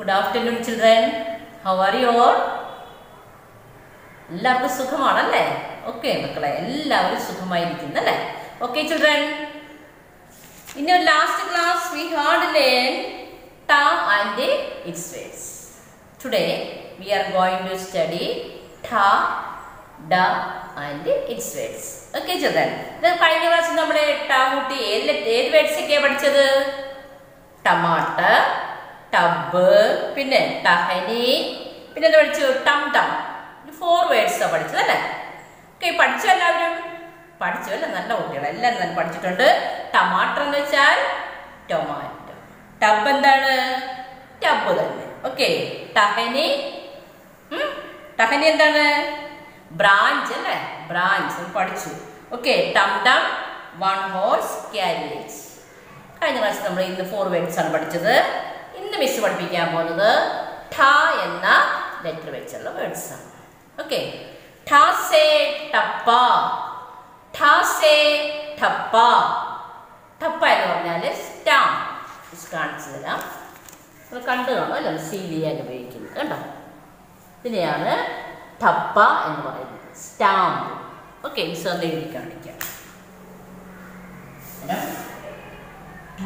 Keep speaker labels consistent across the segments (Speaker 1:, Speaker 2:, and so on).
Speaker 1: good afternoon children how are you all എല്ലാവർക്കും സുഖമാണല്ലേ okay മക്കളെ എല്ലാവരും സുഖമായിരിക്കുന്നു അല്ലേ okay children in your last class we had learn ട and its words today we are going to study ഠ ഡ and its words okay children ഇത് കഴിഞ്ഞ ക്ലാസ്സിൽ നമ്മുടെ ട കുട്ടി ഏത് ഏത് വേർഡ്സ് ഒക്കെയാണ് പഠിച്ചത് ടമാട്ടർ ടബ് പിന്നെ ടഹനി പിന്നെ എന്താ പഠിച്ചു ടം ടം ഫോർ വേർഡ്സാണ് പഠിച്ചത് അല്ലേ ഓക്കെ പഠിച്ചു എല്ലാവരും പഠിച്ചു അല്ലേ നല്ല കുട്ടികൾ എല്ലാവരും നല്ല പഠിച്ചിട്ടുണ്ട് ടമാട്ടർ എന്ന് വെച്ചാൽ ടൊമാറ്റോ ടബ് എന്താണ് ടബ് തന്നെ ഓക്കെ ടഹനി ഉം, ടഹനി എന്താണ് ബ്രാഞ്ച് അല്ലേ ബ്രാഞ്ച് പഠിച്ചു ഓക്കെ ടം ടം വൺ ഹോഴ്സ് ക്യാരിയേജ് കഴിഞ്ഞ പ്രാവശ്യം നമ്മൾ ഇന്ന് ഫോർ വേർഡ്സ് ആണ് പഠിച്ചത് ഇന്ന് മിസ് പഠിപ്പിക്കാൻ പോകുന്നത് ഠ എന്ന ലെറ്റർ വെച്ചുള്ള വേർഡ്സ് ആണ് ഓക്കെ ഠാസേ ടപ്പ ഠാസേ ടപ്പ ടപ്പ എന്ന് പറഞ്ഞാൽ സ്റ്റാം മിസ് കാണിച്ചു തരാം നിങ്ങൾ കണ്ടു കാണും അല്ല സീൽ ചെയ്യാൻ ഉപയോഗിക്കുന്നത് കണ്ടോ ഇതിനെയാണ് ടപ്പ എന്ന് പറയുന്നത് സ്റ്റാമ്പ് ഓക്കെ മിസ് ഒന്ന് എഴുതി കാണിക്കാം ഠ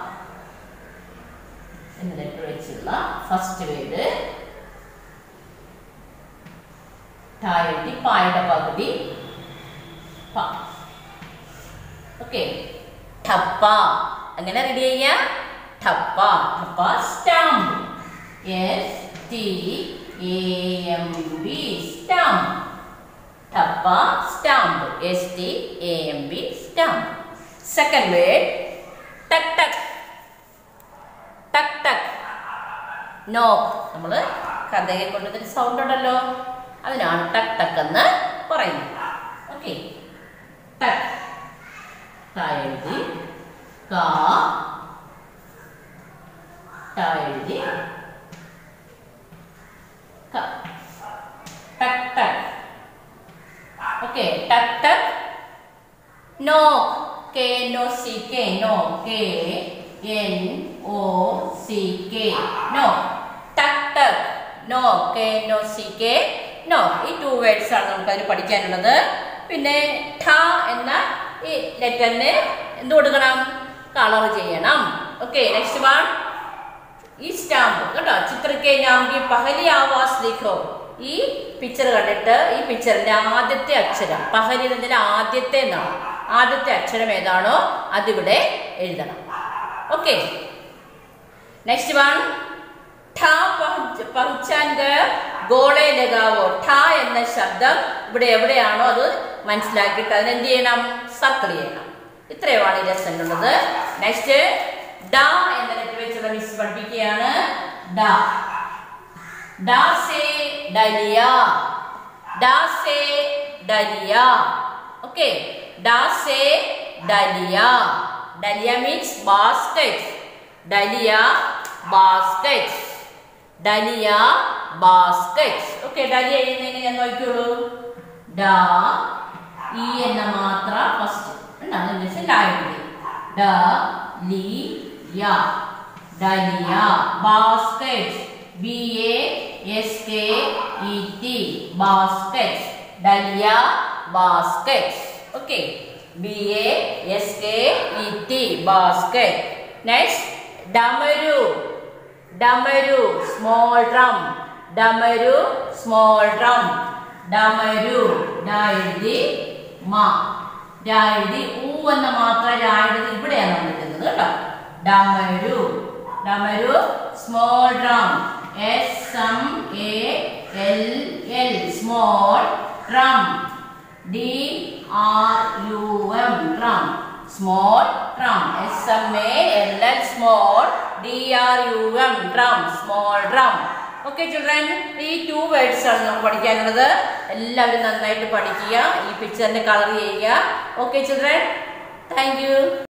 Speaker 1: എന്ന ലെറ്റർ വെച്ചുള്ള ഫസ്റ്റ് വേർഡ് ഠ എഴുതി പായുടെ പകുതി പ ഓക്കെ ഠപ്പ അങ്ങനെ റെഡി ചെയ്യാ ഠപ്പ ഠപ്പ stamp S T A M B stamp ഠപ്പ stamp S T A M B stamp second word ടക് ടക് ടക് ടക് നോക്ക് നമ്മൾ കഥയെ കൊണ്ടുവന്നൊരു സൗണ്ട് ഉണ്ടല്ലോ അതിനാണ് ടക് ടക് എന്ന് പറയുന്നത് ഓക്കെ ടക് ത എഴുതി കാ ട എഴുതി ക ടക് ടക് ഓക്കെ ടക് ടക് knock N O C K knock N O C K no ടക് ടക് knock N O C K no ഈ ടു വേർഡ്സ് ആണ് നമുക്ക് അതിന് പഠിക്കാനുള്ളത് പിന്നെ ഠ എന്ന ഈ ലെറ്ററിന് എന്ത് കൊടുക്കണം കളർ ചെയ്യണം ഓക്കെ നെക്സ്റ്റ് വൺ ഈ സ്റ്റാമ്പ് കേട്ടോ ചിത്രക്കെ നാംകി പഹലി ആവാസ് ലിഖോ ഈ പിക്ചർ കണ്ടിട്ട് ഈ പിക്ചറിന്റെ ആദ്യത്തെ അക്ഷരം പഹലി എന്നതിന്റെ ആദ്യത്തെ എന്നാണ് ആദ്യത്തെ അക്ഷരം ഏതാണോ അതിവിടെ എഴുതണം ഓക്കെ നെക്സ്റ്റ് വൺ ഠ പഹുച്ചാൻ ഗോളെ ലഗാവോ ഠ എന്ന ശബ്ദം ഇവിടെ എവിടെയാണോ അത് മനസ്സിലാക്കിയിട്ട് അതിനെന്ത് ചെയ്യണം സർക്കിൾ ചെയ്യണം ഇത്രയുമാണ് ഈ ലെസണിലുള്ളത് നെക്സ്റ്റ് ഡ എന്ന ലെറ്റർ വെച്ചുള്ള മിസ് പഠിപ്പിക്കുകയാണ് ഡ ഡ സേ ഡലിയ ഡ സേ ഡലിയ ഓക്കെ ഡ സേ ഡലിയ ഡലിയ മീൻസ് ബാസ്കറ്റ് ഡലിയ ബാസ്കറ്റ് ഡലിയ ബാസ്കറ്റ് ഓക്കെ ഡലിയ എഴുതുന്നതിന് ഞാൻ നോക്കിയോളൂ ഡ ഇ എന്ന മാത്ര ഫസ്റ്റ് ഡ ലി യ ഡലിയ basket B A S K E T basket ഡലിയ basket okay B A S K E T basket next ഡമരു ഡമരു സ്മോൾ ഡ്രം ഡമരു സ്മോൾ ഡ്രം ഡമരു എഴുതി മ എഴുതി ഊ എന്ന മാത്രം എഴുതി ഇവിടെയാണ് വന്നിരിക്കുന്നത് കേട്ടോ ഡമരു ഡമരു small drum S M A L L small drum D R U M drum small drum S M A L L small D R U M drum small drum okay children ഈ two words ആണ് നമുക്ക് പഠിക്കാനുള്ളത് എല്ലാവരും നന്നായിട്ട് പഠിക്കുക ഈ പിക്ചറിന്റെ colour ചെയ്യുക ഓക്കെ ചിൽഡ്രൻ താങ്ക് യു